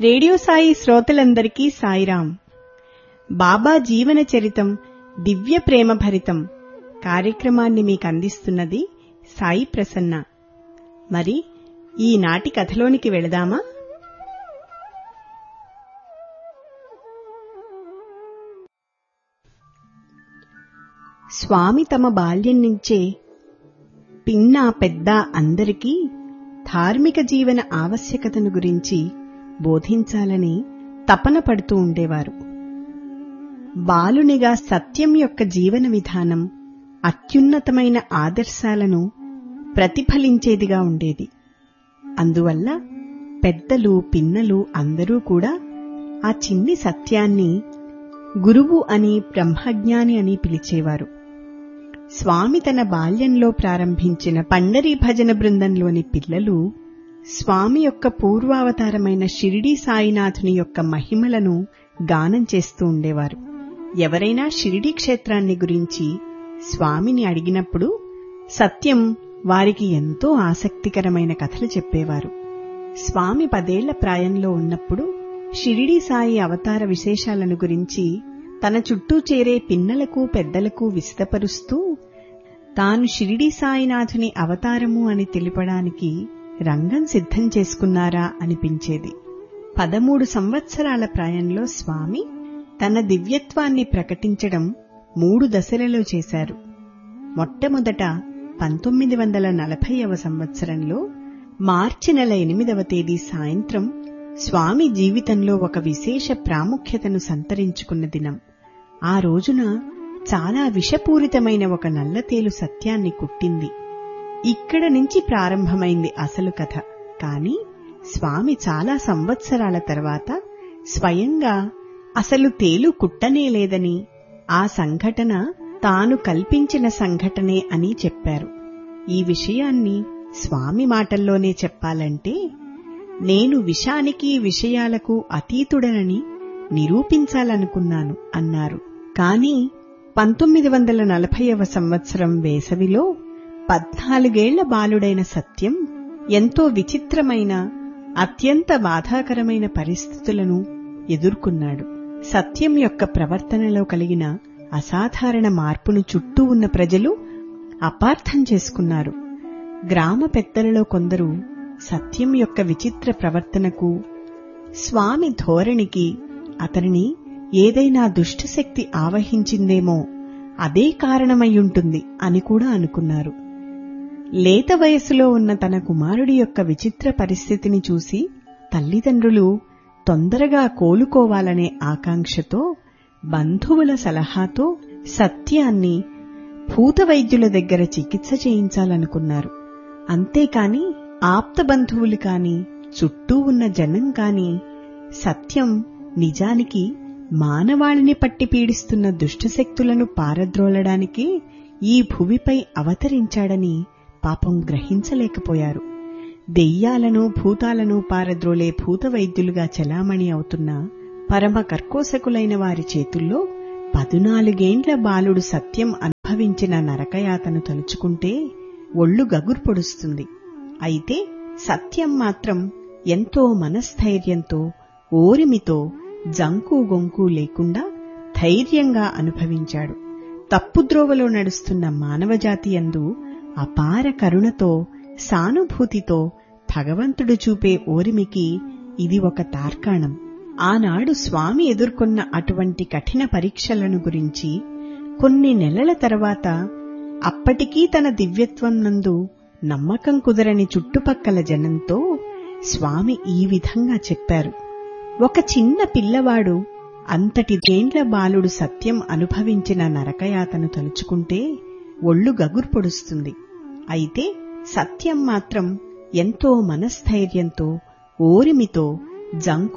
radio Sai శ్రోతలందరికీ సాయిరాం బాబా జీవన చరితం దివ్య ప్రేమ భరితం కార్యక్రమాన్ని మీకు అందిస్తున్నది సాయి ప్రసన్న మరి ఈనాటి కథలోనికి వెళదామా స్వామి తమ బాల్యం నుంచే పిన్న పెద్ద అందరికీ ధార్మిక జీవన ఆవశ్యకతను గురించి బోధించాలని తపన పడుతూ ఉండేవారు బాలునిగా సత్యం యొక్క జీవన విధానం అత్యున్నతమైన ఆదర్శాలను ప్రతిఫలించేదిగా ఉండేది అందువల్ల పెద్దలు పిన్నలు అందరూ కూడా ఆ చిన్ని సత్యాన్ని గురువు అని బ్రహ్మజ్ఞాని అని పిలిచేవారు స్వామి తన బాల్యంలో ప్రారంభించిన పండరీ భజన బృందంలోని పిల్లలు స్వామి యొక్క పూర్వావతారమైన షిరిడీ సాయినాథుని యొక్క మహిమలను గానం చేస్తూ ఉండేవారు ఎవరైనా షిరిడీ క్షేత్రాన్ని గురించి స్వామిని అడిగినప్పుడు సత్యం వారికి ఎంతో ఆసక్తికరమైన కథలు చెప్పేవారు స్వామి పదేళ్ల ప్రాయంలో ఉన్నప్పుడు షిరిడీ సాయి అవతార విశేషాలను గురించి తన చుట్టూ చేరే పిన్నలకు పెద్దలకు విస్తపరుస్తూ తాను షిరిడీ సాయినాథుని అవతారము అని తెలిపడానికి రంగం సిద్ధం చేసుకున్నారా అనిపించేది పదమూడు సంవత్సరాల ప్రాయంలో స్వామి తన దివ్యత్వాన్ని ప్రకటించడం మూడు దశలలో చేశారు మొట్టమొదట పంతొమ్మిది వందల నలభైవ సంవత్సరంలో మార్చి నెల ఎనిమిదవ తేదీ సాయంత్రం స్వామి జీవితంలో ఒక విశేష ప్రాముఖ్యతను సంతరించుకున్న దినం ఆ రోజున చాలా విషపూరితమైన ఒక నల్లతేలు సత్యాన్ని కుట్టింది ఇక్కడ నుంచి ప్రారంభమైంది అసలు కథ కాని స్వామి చాలా సంవత్సరాల తర్వాత స్వయంగా అసలు తేలు కుట్టనే లేదని ఆ సంఘటన తాను కల్పించిన సంఘటనే అని చెప్పారు ఈ విషయాన్ని స్వామి మాటల్లోనే చెప్పాలంటే నేను విషానికి విషయాలకు అతీతుడనని నిరూపించాలనుకున్నాను అన్నారు కాని పంతొమ్మిది వందల నలభైవ సంవత్సరం వేసవిలో పద్నాలుగేళ్ల బాలుడైన సత్యం ఎంతో విచిత్రమైన అత్యంత బాధాకరమైన పరిస్థితులను ఎదుర్కొన్నాడు సత్యం యొక్క ప్రవర్తనలో కలిగిన అసాధారణ మార్పును చుట్టూ ఉన్న ప్రజలు అపార్థం చేసుకున్నారు గ్రామ పెద్దలలో కొందరు సత్యం యొక్క విచిత్ర ప్రవర్తనకు స్వామి ధోరణికి అతనిని ఏదైనా దుష్టశక్తి ఆవహించిందేమో అదే కారణమయ్యుంటుంది అని కూడా అనుకున్నారు లేత వయసులో ఉన్న తన కుమారుడి యొక్క విచిత్ర పరిస్థితిని చూసి తల్లిదండ్రులు తొందరగా కోలుకోవాలనే ఆకాంక్షతో బంధువుల సలహాతో సత్యాన్ని భూత వైద్యుల దగ్గర చికిత్స చేయించాలనుకున్నారు అంతేకాని ఆప్త బంధువులు కాని చుట్టూ ఉన్న జనం కాని సత్యం నిజానికి మానవాళిని పట్టి పీడిస్తున్న దుష్టశక్తులను పారద్రోలడానికి ఈ భువిపై అవతరించాడని పాపం గ్రహించలేకపోయారు దెయ్యాలను భూతాలను పారద్రోలే భూత వైద్యులుగా చలామణి అవుతున్న పరమ కర్కోశకులైన వారి చేతుల్లో పదునాలుగేండ్ల బాలుడు సత్యం అనుభవించిన నరకయాతను తలుచుకుంటే ఒళ్ళు గగురు పొడుస్తుంది అయితే సత్యం మాత్రం ఎంతో మనస్థైర్యంతో ఓరిమితో జంకు గొంకు లేకుండా ధైర్యంగా అనుభవించాడు తప్పుద్రోవలో నడుస్తున్న మానవజాతి అందు అపార కరుణతో సానుభూతితో భగవంతుడు చూపే ఓరిమికి ఇది ఒక తార్కాణం ఆనాడు స్వామి ఎదుర్కొన్న అటువంటి కఠిన పరీక్షలను గురించి కొన్ని నెలల తర్వాత అప్పటికీ తన దివ్యత్వం నందు నమ్మకం కుదరని చుట్టుపక్కల జనంతో స్వామి ఈ విధంగా చెప్పారు ఒక చిన్న పిల్లవాడు అంతటి దేండ్ల బాలుడు సత్యం అనుభవించిన నరకయాతను తలుచుకుంటే ఒళ్ళు గగురు పొడుస్తుంది అయితే సత్యం మాత్రం ఎంతో మనస్థైర్యంతో ఓరిమితో జంకు